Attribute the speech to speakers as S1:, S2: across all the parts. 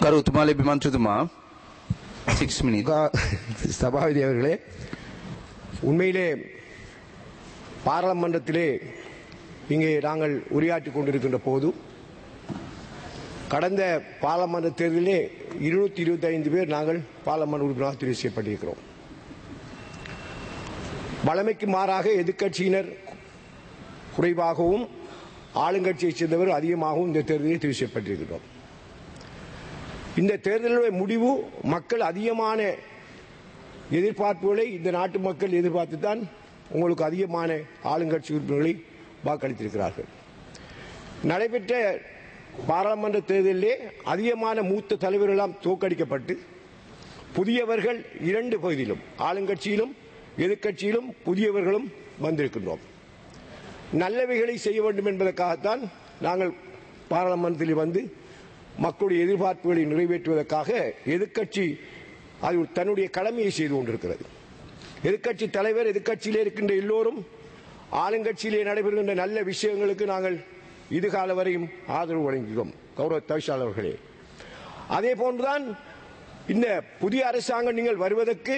S1: කරු උතුමාලේ බිමන්ත්‍රතුමා 6 මිනිත්
S2: கா- சபாபதி அவர்களே உண்மையிலே பாராளுமன்றத்திலே இங்கே நாங்கள் உரையாற்றிக் கொண்டிருக்கின்ற போது கடந்த பாராளுமன்ற தேர்தலிலே இருநூத்தி இருபத்தி ஐந்து பேர் நாங்கள் பாராளுமன்ற உறுப்பினராக தெரிவு செய்யப்பட்டிருக்கிறோம் வழமைக்கு மாறாக எதிர்க்கட்சியினர் குறைவாகவும் ஆளுங்கட்சியைச் சேர்ந்தவர் அதிகமாகவும் இந்த தேர்தலில் தெரிவு செய்யப்பட்டிருக்கிறோம் இந்த தேர்தலுடைய முடிவு மக்கள் அதிகமான எதிர்பார்ப்புகளை இந்த நாட்டு மக்கள் எதிர்பார்த்து தான் உங்களுக்கு அதிகமான ஆளுங்கட்சி உறுப்பினர்களை வாக்களித்திருக்கிறார்கள் நடைபெற்ற பாராளுமன்ற தேர்தலிலே அதிகமான மூத்த தலைவர்களெல்லாம் தோற்கடிக்கப்பட்டு புதியவர்கள் இரண்டு பகுதியிலும் ஆளுங்கட்சியிலும் எதிர்க்கட்சியிலும் புதியவர்களும் வந்திருக்கின்றோம் நல்லவைகளை செய்ய வேண்டும் என்பதற்காகத்தான் நாங்கள் பாராளுமன்றத்தில் வந்து மக்களுடைய எதிர்பார்ப்புகளை நிறைவேற்றுவதற்காக எதிர்க்கட்சி அது தன்னுடைய கடமையை செய்து கொண்டிருக்கிறது எதிர்க்கட்சி தலைவர் எதிர்க்கட்சியிலே இருக்கின்ற எல்லோரும் ஆளுங்கட்சியிலே நடைபெறுகின்ற நல்ல விஷயங்களுக்கு நாங்கள் இதுகால வரையும் ஆதரவு வழங்குகிறோம் கௌரவ தவிசாளர்களே அதே போன்றுதான் இந்த புதிய அரசாங்கம் நீங்கள் வருவதற்கு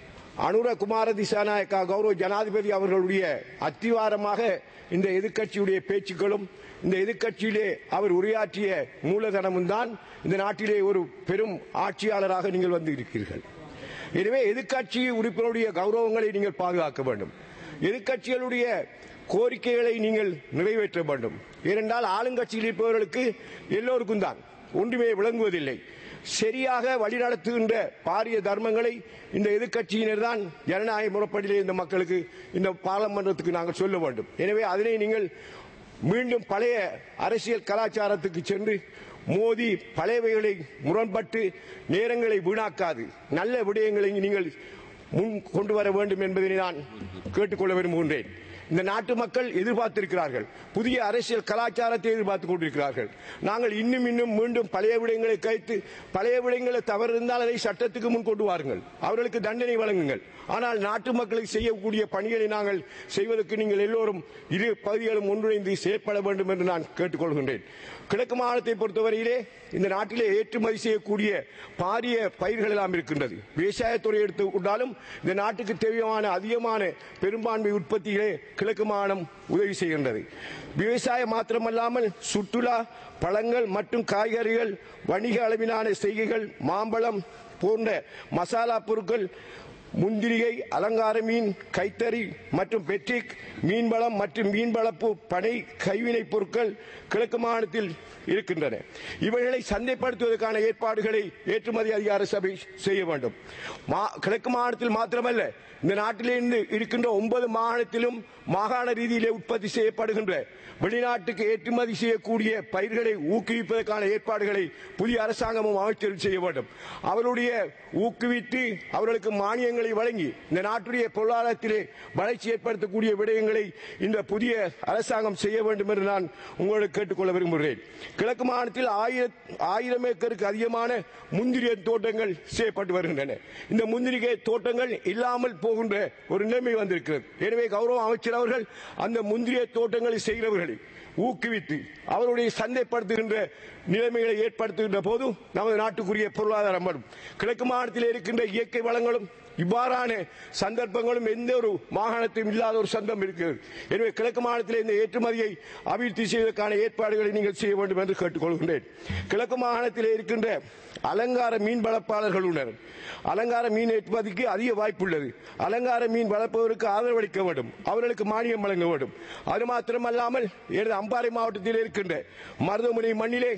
S2: அனுர குமார திசாநாயக்கா கௌரவ ஜனாதிபதி அவர்களுடைய அத்திவாரமாக இந்த எதிர்க்கட்சியுடைய பேச்சுக்களும் இந்த எதிர்க்கட்சியிலே அவர் உரையாற்றிய மூலதனமும் தான் இந்த நாட்டிலே ஒரு பெரும் ஆட்சியாளராக நீங்கள் வந்து இருக்கிறீர்கள் எனவே எதிர்க்கட்சி உறுப்பினருடைய கௌரவங்களை நீங்கள் பாதுகாக்க வேண்டும் எதிர்க்கட்சிகளுடைய கோரிக்கைகளை நீங்கள் நிறைவேற்ற வேண்டும் ஏனென்றால் ஆளுங்கட்சியில் இருப்பவர்களுக்கு எல்லோருக்கும் தான் ஒன்றுமே விளங்குவதில்லை சரியாக வழிநடத்துகின்ற பாரிய தர்மங்களை இந்த எதிர்க்கட்சியினர் தான் ஜனநாயக முறைப்படியிலே இந்த மக்களுக்கு இந்த பாராளுமன்றத்துக்கு நாங்கள் சொல்ல வேண்டும் எனவே அதனை நீங்கள் மீண்டும் பழைய அரசியல் கலாச்சாரத்துக்கு சென்று மோதி பழையவைகளை முரண்பட்டு நேரங்களை வீணாக்காது நல்ல விடயங்களை நீங்கள் முன் கொண்டு வர வேண்டும் என்பதை நான் கேட்டுக்கொள்ள விரும்புகின்றேன் இந்த நாட்டு மக்கள் எதிர்பார்த்திருக்கிறார்கள் புதிய அரசியல் கலாச்சாரத்தை எதிர்பார்த்துக் கொண்டிருக்கிறார்கள் நாங்கள் இன்னும் இன்னும் மீண்டும் பழைய விடயங்களை கைத்து பழைய விடயங்களை தவறு இருந்தால் அதை சட்டத்துக்கு முன் கொண்டு வாருங்கள் அவர்களுக்கு தண்டனை வழங்குங்கள் ஆனால் நாட்டு மக்களுக்கு செய்யக்கூடிய பணிகளை நாங்கள் செய்வதற்கு நீங்கள் எல்லோரும் இரு பகுதிகளும் ஒன்றிணைந்து செயற்பட வேண்டும் என்று நான் கேட்டுக்கொள்கின்றேன் கிழக்கு மாநிலத்தை பொறுத்தவரையிலே இந்த நாட்டிலே ஏற்றுமதி செய்யக்கூடிய பாரிய பயிர்கள் எல்லாம் இருக்கின்றது விவசாயத்துறை எடுத்து கொண்டாலும் இந்த நாட்டுக்கு தேவையான அதிகமான பெரும்பான்மை உற்பத்தியிலே கிழக்கு மாநிலம் உதவி செய்கின்றது விவசாயம் மாத்திரமல்லாமல் சுற்றுலா பழங்கள் மற்றும் காய்கறிகள் வணிக அளவிலான செய்கைகள் மாம்பழம் போன்ற மசாலா பொருட்கள் முந்திரிகை அலங்கார மீன் கைத்தறி மற்றும் பெட்ரிக் மீன்வளம் மற்றும் மீன் வளர்ப்பு பனை கைவினைப் பொருட்கள் கிழக்கு மாநிலத்தில் இருக்கின்றன இவைகளை சந்தைப்படுத்துவதற்கான ஏற்பாடுகளை ஏற்றுமதி அதிகார சபை செய்ய வேண்டும் மா- கிழக்கு மாநிலத்தில் மாத்திரமல்ல இந்த நாட்டிலிருந்து இருக்கின்ற ஒன்பது மாகாணத்திலும் மாகாண ரீதியிலே உற்பத்தி செய்யப்படுகின்ற வெளிநாட்டுக்கு ஏற்றுமதி செய்யக்கூடிய பயிர்களை ஊக்குவிப்பதற்கான ஏற்பாடுகளை புதிய அரசாங்கமும் அமைச்சர்கள் செய்ய வேண்டும் அவருடைய ஊக்குவித்து அவர்களுக்கு மானியங்களை வழங்கி இந்த நாட்டுடைய பொருளாதாரத்திலே வளர்ச்சி ஏற்படுத்தக்கூடிய விடயங்களை இந்த புதிய அரசாங்கம் செய்ய வேண்டும் என்று நான் உங்களுக்கு கேட்டுக்கொள்ள விரும்புகிறேன் கிழக்கு மாநிலத்தில் ஆயிரம் ஆயிரம் ஏக்கருக்கு அதிகமான முந்திரிய தோட்டங்கள் செய்யப்பட்டு வருகின்றன இந்த முந்திரிகை தோட்டங்கள் இல்லாமல் போகின்ற ஒரு நிலைமை வந்திருக்கிறது எனவே கௌரவ அமைச்சர் அவர்கள் அந்த முந்திரிய தோட்டங்களை செய்கிறவர்களை ஊக்குவித்து அவருடைய சந்தைப்படுத்துகின்ற நிலைமைகளை ஏற்படுத்துகின்ற போது நமது நாட்டுக்குரிய பொருளாதாரம் வரும் கிழக்கு மாநிலத்தில் இருக்கின்ற இயற்கை வளங்களும் இவ்வாறான சந்தர்ப்பங்களும் எந்த ஒரு மாகாணத்திலும் இல்லாத ஒரு சந்தம் இருக்கிறது எனவே கிழக்கு மாநிலத்தில் இந்த ஏற்றுமதியை அபிவிருத்தி செய்வதற்கான ஏற்பாடுகளை நீங்கள் செய்ய வேண்டும் என்று கேட்டுக்கொள்கின்றேன் கிழக்கு மாகாணத்தில் இருக்கின்ற அலங்கார மீன் வளர்ப்பாளர்கள் உள்ளனர் அலங்கார மீன் ஏற்றுமதிக்கு அதிக வாய்ப்பு உள்ளது அலங்கார மீன் வளர்ப்பவருக்கு ஆதரவு அளிக்க வேண்டும் அவர்களுக்கு மானியம் வழங்க வேண்டும் அது மாத்திரமல்லாமல் எனது அம்பாறை மாவட்டத்தில் இருக்கின்ற மருதமுனை மண்ணிலே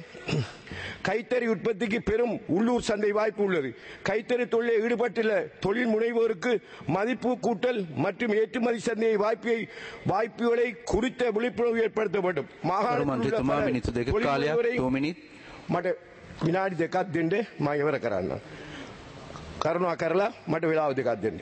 S2: கைத்தறி உற்பத்திக்கு பெரும் உள்ளூர் சந்தை வாய்ப்பு உள்ளது கைத்தறி தொழிலில் ஈடுபட்டுள்ள தொழில் முனைவோருக்கு மதிப்பு கூட்டல் மற்றும் ஏற்றுமதி சந்தை வாய்ப்பை வாய்ப்புகளை குறித்த விழிப்புணர்வு ஏற்படுத்த வேண்டும்
S1: කරු
S2: மாகாணத்தில் உள்ள
S1: මන්ත්‍රතුමා
S2: பல
S1: මිනිත්තු දෙක
S2: தொழில்
S1: කාලයක්
S2: முனைவோரை-
S1: 2 මිනිත්
S2: මට විනාඩි දෙකක් දෙන්න මම ඉවර කරන්න. කරුණා කරලා මට වෙලාව දෙකක් දෙන්න.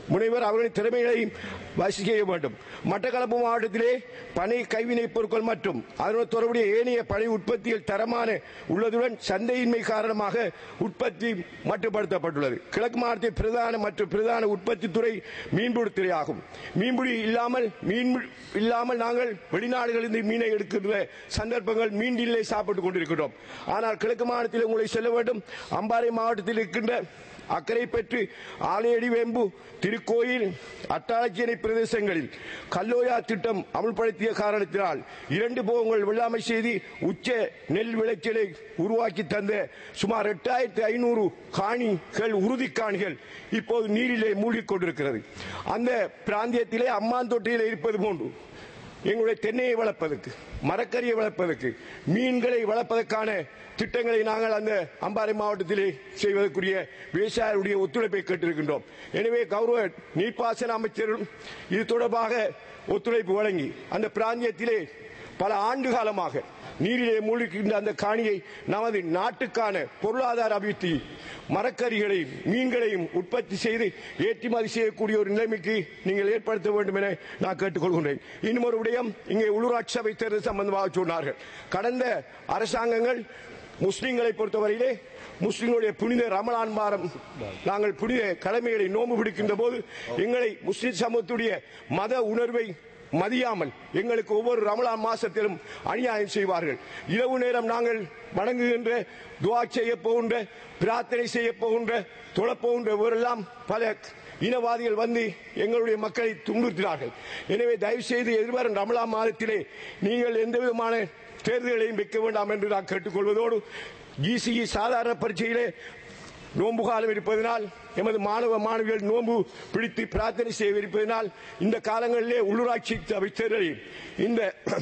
S2: முனைவர் அவர்களின் திறமைகளையும் வசி செய்ய வேண்டும் மட்டக்களப்பு மாவட்டத்திலே பனை கைவினைப் பொருட்கள் மற்றும் அதனுடன் தொடர்புடைய ஏனைய பனை உற்பத்தியில் தரமான உள்ளதுடன் சந்தையின்மை காரணமாக உற்பத்தி மட்டுப்படுத்தப்பட்டுள்ளது கிழக்கு மாவட்டத்தில் பிரதான மற்றும் பிரதான உற்பத்தி துறை மீன்பிடி துறை ஆகும் மீன்பிடி இல்லாமல் மீன் இல்லாமல் நாங்கள் வெளிநாடுகளிலிருந்து மீனை எடுக்கின்ற சந்தர்ப்பங்கள் மீன்டிலே சாப்பிட்டுக் கொண்டிருக்கிறோம் ஆனால் கிழக்கு மாநிலத்தில் உங்களை செல்ல வேண்டும் அம்பாறை மாவட்டத்தில் இருக்கின்ற அக்கறை பெற்று ஆலையடி வேம்பு திருக்கோயில் அட்டாளச்சேனை பிரதேசங்களில் கல்லோயா திட்டம் அமுல்படுத்திய காரணத்தினால் இரண்டு போகங்கள் வெள்ளாமை செய்தி உச்ச நெல் விளைச்சலை உருவாக்கி தந்த சுமார் எட்டாயிரத்தி ஐநூறு காணிகள் உறுதி காணிகள் இப்போது நீரிலே மூழ்கிக் கொண்டிருக்கிறது அந்த பிராந்தியத்திலே அம்மாந்தொட்டியில் இருப்பது போன்று எங்களுடைய தென்னையை வளர்ப்பதற்கு மரக்கறியை வளர்ப்பதற்கு மீன்களை வளர்ப்பதற்கான திட்டங்களை நாங்கள் அந்த அம்பாறை மாவட்டத்திலே செய்வதற்குரிய விவசாயிகளுடைய ஒத்துழைப்பை கேட்டிருக்கின்றோம் எனவே கௌரவ நீர்ப்பாசன அமைச்சரும் இது தொடர்பாக ஒத்துழைப்பு வழங்கி அந்த பிராந்தியத்திலே பல ஆண்டு காலமாக நீரிலே மூழ்கின்ற அந்த காணியை நமது நாட்டுக்கான பொருளாதார அபிவிருத்தி மரக்கறிகளையும் மீன்களையும் உற்பத்தி செய்து ஏற்றுமதி செய்யக்கூடிய ஒரு நிலைமைக்கு நீங்கள் ஏற்படுத்த வேண்டும் என நான் கேட்டுக்கொள்கின்றேன் இன்னும் ஒரு விடயம் இங்கே உள்ளூராட்சி சபை தேர்தல் சம்பந்தமாக சொன்னார்கள் கடந்த அரசாங்கங்கள் முஸ்லிம்களை பொறுத்தவரையிலே முஸ்லிம்களுடைய புனித ரமலான் வாரம் நாங்கள் புனித கடமைகளை நோம்பு பிடிக்கின்ற போது எங்களை முஸ்லிம் சமூகத்துடைய மத உணர்வை மதியாமல் எங்களுக்கு ஒவ்வொரு ரமலான் மாசத்திலும் அநியாயம் செய்வார்கள் இரவு நேரம் நாங்கள் வணங்குகின்ற துவா செய்ய போகின்ற பிரார்த்தனை செய்ய போகின்ற தொழப்போகின்றவரெல்லாம் பல இனவாதிகள் வந்து எங்களுடைய மக்களை துன்புறுத்தினார்கள் எனவே தயவு செய்து எதிர்வரும் ரமலான் மாதத்திலே நீங்கள் எந்த விதமான தேர்தல்களையும் வைக்க வேண்டாம் என்று நான் கேட்டுக்கொள்வதோடு ஜிசிஇ சாதாரண பரீட்சையிலே நோன்பு காலம் இருப்பதனால் எமது மாணவ மாணவிகள் நோன்பு பிடித்து பிரார்த்தனை செய்யவிருப்பதனால் இந்த காலங்களிலே உள்ளூராட்சி அமைச்சர்களையும் இந்த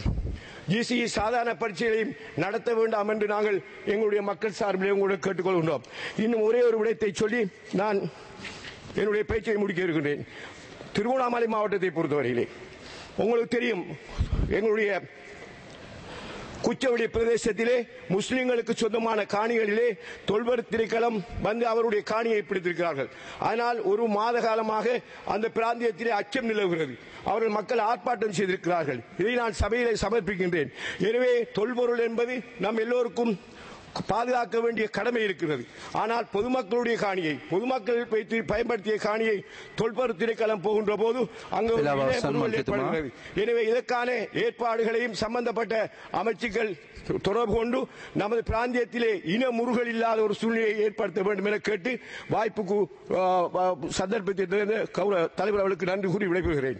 S2: ஜிசிஇ சாதாரண பரீட்சைகளையும் நடத்த வேண்டாம் என்று நாங்கள் எங்களுடைய மக்கள் சார்பிலே உங்களுடன் கேட்டுக்கொள்கின்றோம் இன்னும் ஒரே ஒரு விடயத்தை சொல்லி நான் என்னுடைய பேச்சை முடிக்க இருக்கின்றேன் திருவண்ணாமலை மாவட்டத்தை பொறுத்தவரையிலே உங்களுக்கு தெரியும் எங்களுடைய குச்சவெளி பிரதேசத்திலே முஸ்லிம்களுக்கு சொந்தமான காணிகளிலே தொல்வர் திணைக்களம் வந்து அவருடைய காணியை பிடித்திருக்கிறார்கள் ஆனால் ஒரு மாத காலமாக அந்த பிராந்தியத்திலே அச்சம் நிலவுகிறது அவர்கள் மக்கள் ஆர்ப்பாட்டம் செய்திருக்கிறார்கள் இதை நான் சபையிலே சமர்ப்பிக்கின்றேன் எனவே தொல்பொருள் என்பது நம் எல்லோருக்கும் பாதுகாக்க வேண்டிய கடமை இருக்கிறது ஆனால் பொதுமக்களுடைய காணியை பொதுமக்கள் வைத்து பயன்படுத்திய காணியை தொல்பொருள் திணைக்களம் போகின்ற போது அங்கு ஒரு
S1: விழாவை
S2: இன முறுவல்
S1: சன்மானித்துமா?
S2: ஏற்படுகிறது. எனவே இதற்கான ஏற்பாடுகளையும் சம்பந்தப்பட்ட அமைச்சுக்கள் தொடர்பு கொண்டு நமது பிராந்தியத்திலே இன முருகல் இல்லாத ஒரு சூழ்நிலையை ஏற்படுத்த வேண்டும் என கேட்டு வாய்ப்புக்கு ஆ, ஆ, சந்தர்ப்பத்தை தந்த கௌரவ தலைவர் அவர்களுக்கு நன்றி கூறி விடைபெறுகிறேன்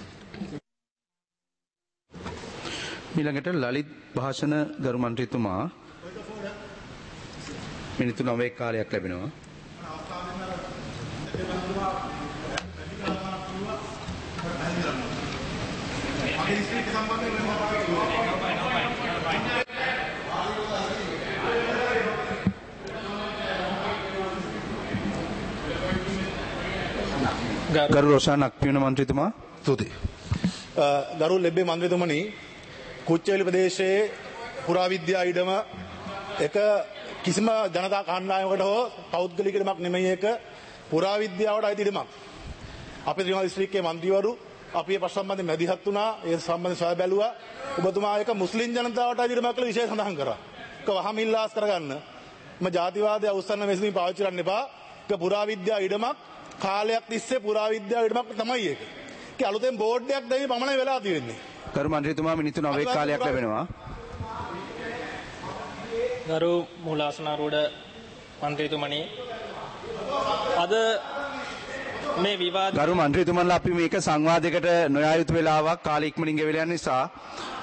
S1: ඊළඟට ලලිත් භාෂණ ගරු මන්ත්‍රීතුමා මිනිත්තු 9 කාලයක් ලැබෙනවා. ගරු රොෂාන් අක්පියන මන්ත්‍රීතුමා
S3: ස්තුතියි. අ, ගරු ලෙබ්බේ මන්ත්‍රතුමනි කුච්චවලි ප්‍රදේශයේ පුරාවිද්‍යා ඉඩම එක කිසිම ජනතා කණ්ඩායමකට හෝ පෞද්ගලිකටමක් නෙමෙයි එක පුරාවිද්‍යාවට අයිති ඉඩමක්. අපේ ත්‍රිමාල දිස්ත්‍රික්කයේ මන්ත්‍රීවරු අපි ඒ ප්‍රශ්න සම්බන්ධයෙන් මැදිහත් වුණා ඒ සම්බන්ධයෙන් සොයා බැලුවා ඔබතුමා එක මුස්ලිම් ජනතාවට අයිති ඉඩමක් කියලා විශේෂ සඳහන් කරා. ඒක වහම ඉල්ලාස් කරගන්න. මම ජාතිවාදය අවසන් මෙසමින් පාවිච්චි කරන්න එපා. ඒක පුරාවිද්‍යා ඉඩමක් කාලයක් තිස්සේ පුරාවිද්‍යා ඉඩමක් තමයි ඒක. ඒක අලුතෙන් බෝඩ් එකක් දෙවි පමණයි වෙලා තියෙන්නේ.
S1: ගරු මන්ත්‍රීතුමා මිනිත්තු 9 කාලයක් ලැබෙනවා.
S4: ගරු මූලාසනාරූඩ මන්ත්‍රීතුමනි අද මේ විවාද
S1: ගරු මන්ත්‍රීතුමන්ලා අපි මේක සංවාදයකට නොයා යුතු වෙලාවක් කාලය ඉක්මනින් ගෙවිලා යන නිසා